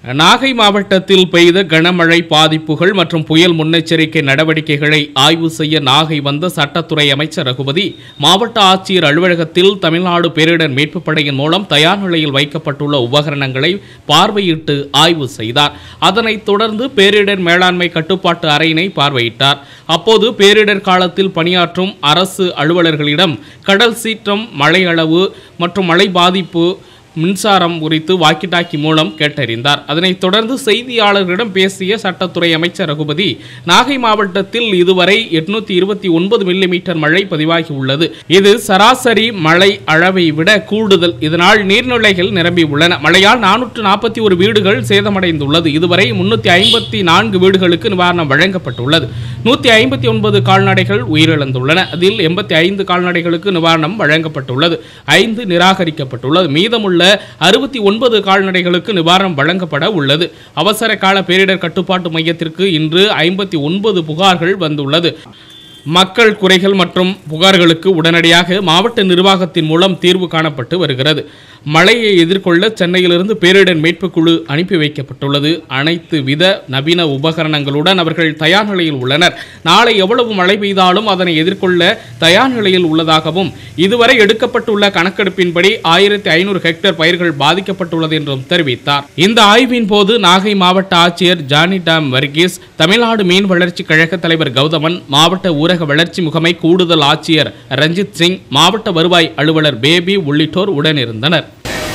நாகை மாவட்டத்தில் பெய்த கனமழை பாதிப்புகள் மற்றும் புயல் முன்னெச்சரிக்கை நடவடிக்கைகளை ஆய்வு செய்ய நாகை வந்த சட்டத்துறை அமைச்சர் ரகுபதி மாவட்ட ஆட்சியர் அலுவலகத்தில் தமிழ்நாடு பேரிடர் மீட்புப் படையின் மூலம் தயார் நிலையில் வைக்கப்பட்டுள்ள உபகரணங்களை பார்வையிட்டு ஆய்வு செய்தார் அதனைத் தொடர்ந்து பேரிடர் மேலாண்மை கட்டுப்பாட்டு அறையினை பார்வையிட்டார் அப்போது பேரிடர் காலத்தில் பணியாற்றும் அரசு அலுவலர்களிடம் கடல் சீற்றம் மழை அளவு மற்றும் மழை பாதிப்பு மின்சாரம் குறித்து வாக்கி டாக்கி மூலம் கேட்டறிந்தார் அதனைத் தொடர்ந்து செய்தியாளர்களிடம் பேசிய சட்டத்துறை அமைச்சர் ரகுபதி நாகை மாவட்டத்தில் இதுவரை எட்நூத்தி இருபத்தி ஒன்பது மில்லிமீட்டர் மழை பதிவாகி உள்ளது இது சராசரி மழை அளவை விட கூடுதல் இதனால் நீர்நிலைகள் நிரம்பி உள்ளன மழையால் நானூற்று நாற்பத்தி ஒரு வீடுகள் சேதமடைந்துள்ளது இதுவரை முன்னூத்தி ஐம்பத்தி நான்கு வீடுகளுக்கு நிவாரணம் வழங்கப்பட்டுள்ளது நூற்றி ஐம்பத்தி ஒன்பது கால்நடைகள் உயிரிழந்துள்ளன அதில் எண்பத்தி ஐந்து கால்நடைகளுக்கு நிவாரணம் வழங்கப்பட்டுள்ளது ஐந்து நிராகரிக்கப்பட்டுள்ளது மீதமுள்ள அறுபத்தி ஒன்பது கால்நடைகளுக்கு நிவாரணம் வழங்கப்பட உள்ளது அவசர கால பேரிடர் கட்டுப்பாட்டு மையத்திற்கு இன்று ஐம்பத்தி ஒன்பது புகார்கள் வந்துள்ளது மக்கள் குறைகள் மற்றும் புகார்களுக்கு உடனடியாக மாவட்ட நிர்வாகத்தின் மூலம் தீர்வு காணப்பட்டு வருகிறது மழையை எதிர்கொள்ள சென்னையிலிருந்து பேரிடர் மீட்புக் குழு அனுப்பி வைக்கப்பட்டுள்ளது அனைத்து வித நவீன உபகரணங்களுடன் அவர்கள் தயார் நிலையில் உள்ளனர் நாளை எவ்வளவு மழை பெய்தாலும் அதனை எதிர்கொள்ள தயார் நிலையில் உள்ளதாகவும் இதுவரை எடுக்கப்பட்டுள்ள கணக்கெடுப்பின்படி ஆயிரத்தி ஐநூறு ஹெக்டேர் பயிர்கள் பாதிக்கப்பட்டுள்ளது என்றும் தெரிவித்தார் இந்த ஆய்வின் போது நாகை மாவட்ட ஆட்சியர் ஜானி டாம் வர்கீஸ் தமிழ்நாடு மீன் வளர்ச்சி கழக தலைவர் கௌதமன் மாவட்ட ஊரக வளர்ச்சி முகமை கூடுதல் ஆட்சியர் ரஞ்சித் சிங் மாவட்ட வருவாய் அலுவலர் பேபி உள்ளிட்டோர் உடனிருந்தனர்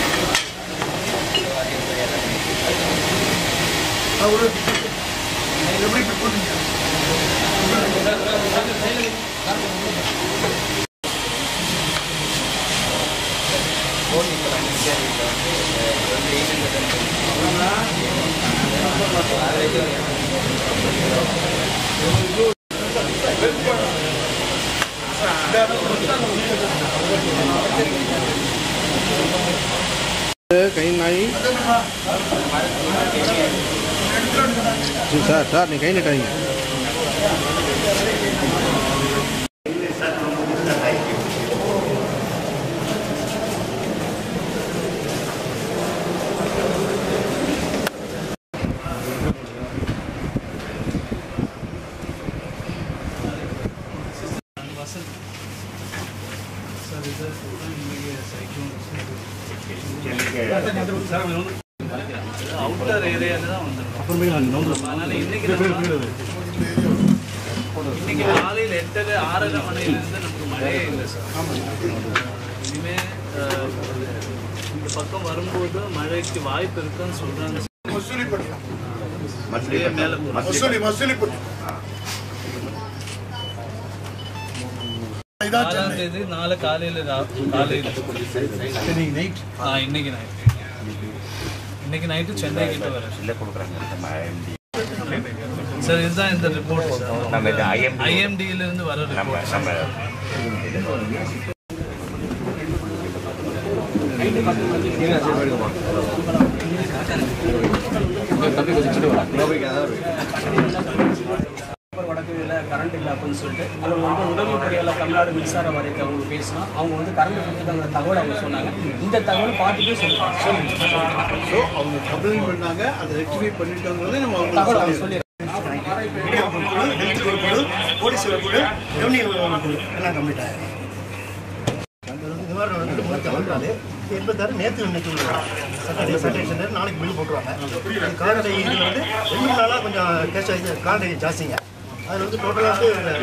कहीं नहीं जी सर सर नहीं कहीं नहीं टाइम அவுட்டர் ஏரியால தான் வந்திருக்கோம் அதனால இன்னைக்கு நம்ம- இன்னைக்கு காலையில் எட்டரை ஆறரை மணிலேருந்து நமக்கு மழையே இல்லை சார் இனிமே அஹ், இந்த பக்கம் வரும்போது மழைக்கு வாய்ப்பு இருக்குன்னு சொல்றாங்க அப்படியே மேல போகும். மசூலி மசூலி ஆறாம் தேதி நாளை காலையில ரா- காலையில ஆ இன்னைக்கு நைட் இன்னைக்கு நைட்டு சென்னை கிட்ட வரேன் சார் இதுதான் இந்த ரிப்போர்ட் நம்ம இது IMD ஐஎம்டியில இருந்து வர நம்ம ரிப்போர்ட் நம்ம வடக்குல கரண்ட் இல்லை அப்படின்னு சொல்லிட்டு அவர் வந்து உதவி பொறியாளர் தமிழ்நாடு மின்சார வாரியத்தை அவங்க பேசினா அவங்க வந்து கரண்ட் கொடுத்துருக்காங்க தகவல் அவங்க சொன்னாங்க இந்த தகவல் பார்த்துட்டு சொல்லுவாங்க சொல்லுங்க ஸோ அவங்க கம்ப்ளைண்ட் பண்ணாங்க அதை ரெக்டிஃபை பண்ணிட்டோங்கிறத நம்ம தகவல் அவங்களுக்கு அவங்க சொல்லி மீடியா குழு ஹெல்த் குழு போலீஸ் குழு ரெவன்யூ குழு எல்லாம் கம்ப்ளீட் ஆயிருக்கு அந்த வந்து நிவாரணம் வந்து மூணு வந்தாரு எண்பத்தாறு நேற்று இன்னைக்கு சட்டர்டே சட்டர்டே சென்டர் நாளைக்கு பில் போட்டுருவாங்க இது கால்நடை இதில் வந்து ரெண்டு மூணு நாளாக கொஞ்சம் கேஷ் ஆகி கால்நடை ஜாஸ்திங்க அதில் வந்து டோட்டலாக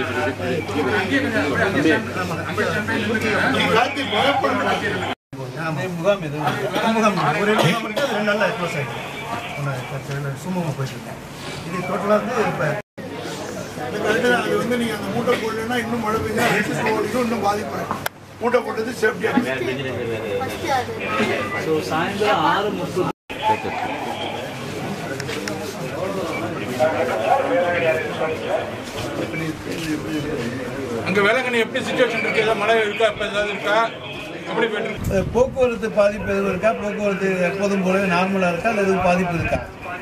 வந்து முகாம் எதுவும் முகாம் ஒரு ரெண்டு முகாம் இருக்கு அது ரெண்டு நாளில் க்ளோஸ் ஆகிடும் சுமூகமாக போயிட்டு இருக்கேன் இது டோட்டலாக வந்து இப்போ அது வந்து நீங்க அந்த மூட்டை போடலன்னா இன்னும் மழை பெஞ்சா இன்னும் இன்னும் பாதிப்பாங்க மூட்டை போட்டது சேஃப்டியா ஸோ சாயந்தரம் ஆறு முப்பது அங்க வேளாங்கண்ணி எப்படி சுச்சுவேஷன் இருக்கு ஏதாவது மழை இருக்கா இப்ப ஏதாவது இருக்கா எப்படி போயிட்டு இருக்கு போக்குவரத்து பாதிப்பு எதுவும் இருக்கா போக்குவரத்து எப்போதும் போலவே நார்மலாக இருக்கா அல்லது எதுவும் பாதிப்பு இருக்கா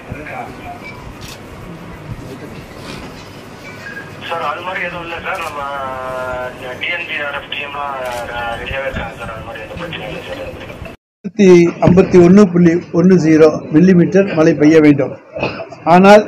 சார் அது மாதிரி எதுவும் இல்லை சார் நம்ம டிஎன்பிஆர்எஃப் டீம்லாம் ரெடியாகவே இருக்காங்க சார் அது மாதிரி எந்த பிரச்சனையும் இல்லை சார் எண்ணூற்றி ஐம்பத்தி ஒன்று புள்ளி ஒன்று ஜீரோ மில்லிமீட்டர் மழை பெய்ய வேண்டும் ஆனால்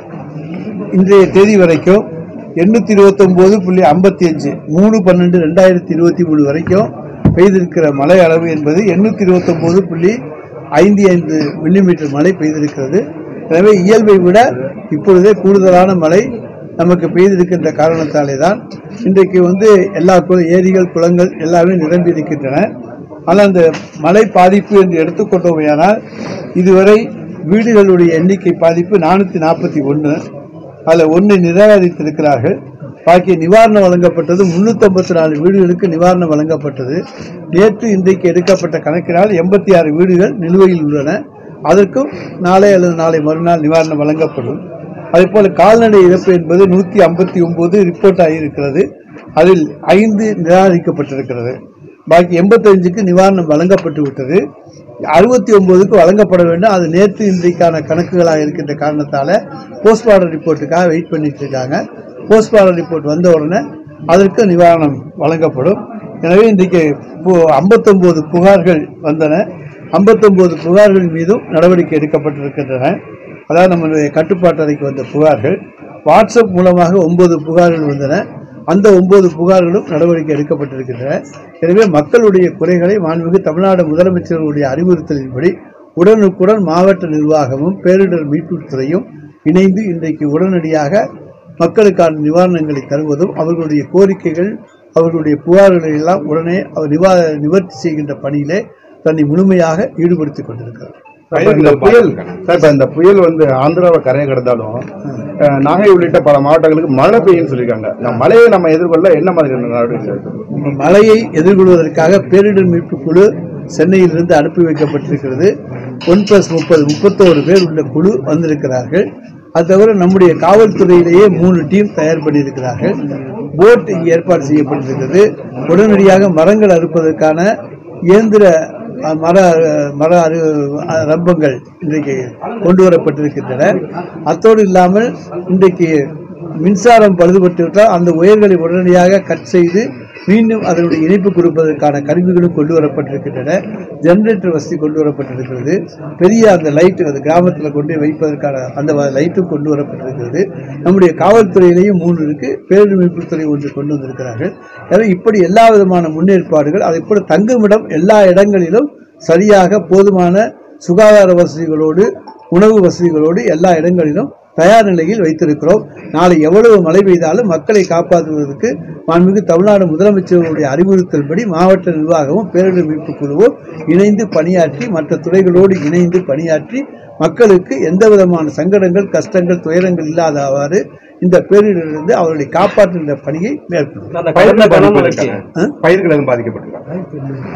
இன்றைய தேதி வரைக்கும் எண்ணூற்றி இருபத்தொம்போது புள்ளி ஐம்பத்தி அஞ்சு மூணு பன்னெண்டு ரெண்டாயிரத்தி இருபத்தி மூணு வரைக்கும் பெய்திருக்கிற மழை அளவு என்பது எண்ணூற்றி இருபத்தொம்போது புள்ளி ஐந்து ஐந்து மில்லிமீட்டர் மழை பெய்திருக்கிறது எனவே இயல்பை விட இப்பொழுதே கூடுதலான மழை நமக்கு பெய்திருக்கின்ற காரணத்தாலே தான் இன்றைக்கு வந்து எல்லா கு- ஏரிகள் குளங்கள் எல்லாமே நிரம்பி இருக்கின்றன ஆனால் அந்த மழை பாதிப்பு என்று எடுத்துக்கொண்டோமையானால் இதுவரை வீடுகளுடைய எண்ணிக்கை பாதிப்பு நானூற்றி நாற்பத்தி ஒன்று அதில் ஒன்று நிராகரித்திருக்கிறார்கள் பாக்கி நிவாரணம் வழங்கப்பட்டது முன்னூற்றம்பத்தி நாலு வீடுகளுக்கு நிவாரணம் வழங்கப்பட்டது நேற்று இன்றைக்கு எடுக்கப்பட்ட கணக்கினால் எண்பத்தி ஆறு வீடுகள் நிலுவையில் உள்ளன அதற்கும் நாளை அல்லது நாளை மறுநாள் நிவாரணம் வழங்கப்படும் அதேபோல கால்நடை இழப்பு என்பது நூற்றி ஐம்பத்தி ஒன்பது ரிப்போர்ட் ஆகியிருக்கிறது அதில் ஐந்து நிராகரிக்கப்பட்டிருக்கிறது பாக்கி எண்பத்தஞ்சுக்கு நிவாரணம் வழங்கப்பட்டு விட்டது அறுபத்தி ஒன்பதுக்கு வழங்கப்பட வேண்டும் அது நேற்று இன்றைக்கான கணக்குகளாக இருக்கின்ற காரணத்தால் போஸ்ட்மார்டம் ரிப்போர்ட்டுக்காக வெயிட் பண்ணிட்டு இருக்காங்க போஸ்ட்மார்டம் ரிப்போர்ட் வந்த உடனே அதற்கு நிவாரணம் வழங்கப்படும் எனவே இன்றைக்கு ஐம்பத்தொம்போது புகார்கள் வந்தன ஐம்பத்தொம்போது புகார்கள் மீதும் நடவடிக்கை எடுக்கப்பட்டிருக்கின்றன அதாவது நம்மளுடைய கட்டுப்பாட்டு அறைக்கு வந்த புகார்கள் வாட்ஸ்அப் மூலமாக ஒன்பது புகார்கள் வந்தன அந்த ஒன்பது புகார்களும் நடவடிக்கை எடுக்கப்பட்டிருக்கின்றன எனவே மக்களுடைய குறைகளை மாண்புமிகு தமிழ்நாடு முதலமைச்சர்களுடைய அறிவுறுத்தலின்படி உடனுக்குடன் மாவட்ட நிர்வாகமும் பேரிடர் மீட்புத் துறையும் இணைந்து இன்றைக்கு உடனடியாக மக்களுக்கான நிவாரணங்களை தருவதும் அவர்களுடைய கோரிக்கைகள் அவர்களுடைய புகார்களை எல்லாம் உடனே அவர் நிவா நிவர்த்தி செய்கின்ற பணியிலே தன்னை முழுமையாக ஈடுபடுத்திக் கொண்டிருக்கிறார் இப்ப இந்த புயல் சார், இப்ப இந்த புயல் வந்து ஆந்திராவை கரையை கடந்தாலும் அஹ், நாகை உள்ளிட்ட பல மாவட்டங்களுக்கு மழை பெய்யும்னு சொல்லியிருக்காங்க இந்த மழையை நம்ம எதிர்கொள்ள என்ன மாதிரியான நடவடிக்கை எடுக்கணும்? மழையை எதிர்கொள்வதற்காக பேரிடர் மீட்பு குழு சென்னையிலிருந்து அனுப்பி வைக்கப்பட்டிருக்கிறது ஒன் பிளஸ் முப்பது முப்பத்தோரு பேர் உள்ள குழு வந்திருக்கிறார்கள் அது தவிர நம்முடைய காவல்துறையிலேயே மூணு டீம் தயார் பண்ணியிருக்கிறார்கள் போட் இங்கே ஏற்பாடு செய்யப்பட்டிருக்கிறது உடனடியாக மரங்கள் அறுப்பதற்கான இயந்திர அஹ், மர அஹ், மர அரு அஹ், ரம்பங்கள் இன்றைக்கு கொண்டு வரப்பட்டிருக்கின்றன அத்தோடு இல்லாமல் இன்றைக்கு மின்சாரம் பழுதுபட்டுவிட்டால் அந்த ஒயர்களை உடனடியாக கட் செய்து மீண்டும் அதனுடைய இணைப்பு கொடுப்பதற்கான கருவிகளும் கொண்டு வரப்பட்டிருக்கின்றன ஜெனரேட்டர் வசதி கொண்டு வரப்பட்டிருக்கிறது பெரிய அந்த லைட்டு அது கிராமத்தில் கொண்டு போய் வைப்பதற்கான அந்த வ- லைட்டும் கொண்டு வரப்பட்டிருக்கிறது நம்முடைய காவல்துறையிலேயும் மூணு இருக்கு பேரிடர் மீட்புத்துறை ஒன்று கொண்டு வந்திருக்கிறார்கள் எனவே இப்படி எல்லா விதமான முன்னேற்பாடுகள் அதை போல தங்குமிடம் எல்லா இடங்களிலும் சரியாக போதுமான சுகாதார வசதிகளோடு உணவு வசதிகளோடு எல்லா இடங்களிலும் தயார் நிலையில் வைத்திருக்கிறோம் நாளை எவ்வளவு மழை பெய்தாலும் மக்களை காப்பாற்றுவதற்கு மாண்புமிகு தமிழ்நாடு முதலமைச்சர்களுடைய அறிவுறுத்தல்படி மாவட்ட நிர்வாகமும் பேரிடர் மீட்பு குழுவும் இணைந்து பணியாற்றி மற்ற துறைகளோடு இணைந்து பணியாற்றி மக்களுக்கு எந்த விதமான சங்கடங்கள் கஷ்டங்கள் துயரங்கள் இல்லாதவாறு இந்த பேரிடரிலிருந்து அவர்களை காப்பாற்றுகின்ற பணியை மேற்கொள்ளும் அந்த பயிர்கள் கடந்த பாதிப்பு கனமழைக்கு இருக்காங்க. பயிர்கள் எதுவும் பாதிக்கப்பட்டிருக்காங்க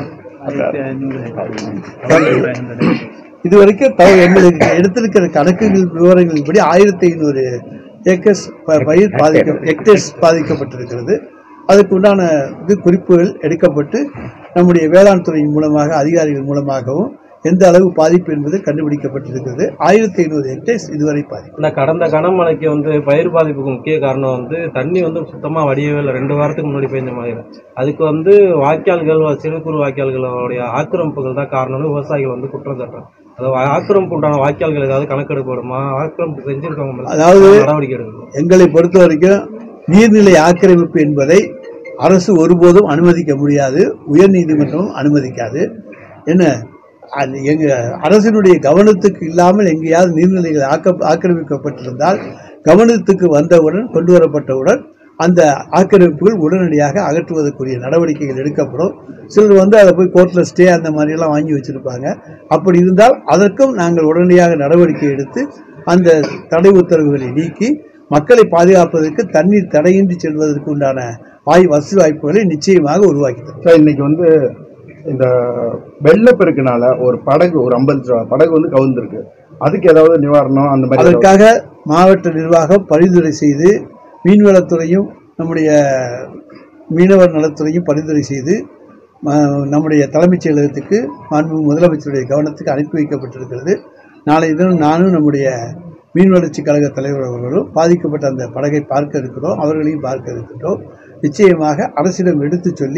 இதுவரைக்கும் தவ எங்களுக்கு எடுத்திருக்கிற கணக்குகள் விவரங்களின்படி ஆயிரத்தி ஐநூறு ஏக்கர்ஸ் ப- பயிர் பாதிக்க ஹெக்டேர்ஸ் பாதிக்கப்பட்டிருக்கிறது அதுக்கு உண்டான இது குறிப்புகள் எடுக்கப்பட்டு நம்முடைய வேளாண் துறையின் மூலமாக அதிகாரிகள் மூலமாகவும் எந்த அளவு பாதிப்பு என்பது கண்டுபிடிக்கப்பட்டிருக்கிறது ஆயிரத்தி ஐநூறு ஹெக்டேர்ஸ் இதுவரை பாதிப்பு இந்த கடந்த கனமழைக்கு வந்து பயிர் பாதிப்புக்கு முக்கிய காரணம் வந்து தண்ணி வந்து சுத்தமாக வடியவே இல்லை ரெண்டு வாரத்துக்கு முன்னாடி பெய்ஞ்ச மாதிரி அதுக்கு வந்து வாய்க்கால்கள் சிறு குறு வாய்க்கால்களுடைய ஆக்கிரமிப்புகள் தான் காரணம்னு விவசாயிகள் வந்து குற்றம் சாட்டுறாங்க அது ஆக்கிரமிப்பு உண்டான வாய்க்கால்கள் ஏதாவது கணக்கெடுக்கப்படுமா ஆக்கிரமிப்பு செஞ்சிருக்கவங்க மேல அதாவது நடவடிக்கை எடுக்கணும் எங்களை பொறுத்த வரைக்கும் நீர்நிலை ஆக்கிரமிப்பு என்பதை அரசு ஒருபோதும் அனுமதிக்க முடியாது உயர்நீதிமன்றமும் அனுமதிக்காது என்ன அது எங்க அரசினுடைய கவனத்துக்கு இல்லாமல் எங்கேயாவது நீர்நிலைகள் ஆக்க ஆக்கிரமிக்கப்பட்டிருந்தால் கவனத்துக்கு வந்தவுடன் கொண்டு வரப்பட்டவுடன் அந்த ஆக்கிரமிப்புகள் உடனடியாக அகற்றுவதற்குரிய நடவடிக்கைகள் எடுக்கப்படும் சிலர் வந்து அதை போய் கோர்ட்டில் ஸ்டே அந்த மாதிரியெல்லாம் வாங்கி வச்சிருப்பாங்க அப்படி இருந்தால் அதற்கும் நாங்கள் உடனடியாக நடவடிக்கை எடுத்து அந்த தடை உத்தரவுகளை நீக்கி மக்களை பாதுகாப்பதற்கு தண்ணீர் தடையின்றி செல்வதற்கு உண்டான வாய் வசதி வாய்ப்புகளை நிச்சயமாக உருவாக்கி தரும் சார் இன்னைக்கு வந்து இந்த வெள்ளப்பெருக்குனால ஒரு படகு ஒரு ஐம்பது படகு வந்து கவுந்திருக்கு அதுக்கு ஏதாவது நிவாரணம் அந்த மாதிரி ஏதாவது- அதற்காக மாவட்ட நிர்வாகம் பரிந்துரை செய்து மீன்வளத்துறையும் நம்முடைய மீனவர் நலத்துறையும் பரிந்துரை செய்து ம- நம்முடைய தலைமைச் செயலகத்துக்கு மாண்பு முதலமைச்சருடைய கவனத்துக்கு அனுப்பி வைக்கப்பட்டிருக்கிறது நாளை தினம் நானும் நம்முடைய மீன் வளர்ச்சி கழக தலைவர் அவர்களும் பாதிக்கப்பட்ட அந்த படகை பார்க்க இருக்கிறோம் அவர்களையும் பார்க்க இருக்கின்றோம் நிச்சயமாக அரசிடம் எடுத்து சொல்லி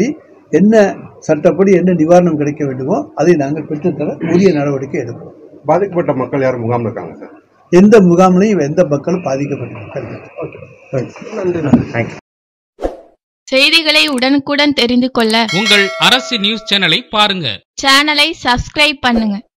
என்ன சட்டப்படி என்ன நிவாரணம் கிடைக்க வேண்டுமோ அதை நாங்கள் பெற்றுத்தர உரிய நடவடிக்கை எடுப்போம் பாதிக்கப்பட்ட மக்கள் யாரும் முகாம் இருக்காங்க சார் எந்த முகாமிலையும் எந்த மக்களும் பாதிக்கப்பட்ட மக்கள் இல்லை. செய்திகளை உடனுக்குடன் தெரிந்து கொள்ள உங்கள் அரசு நியூஸ் சேனலை பாருங்க சேனலை சப்ஸ்கிரைப் பண்ணுங்க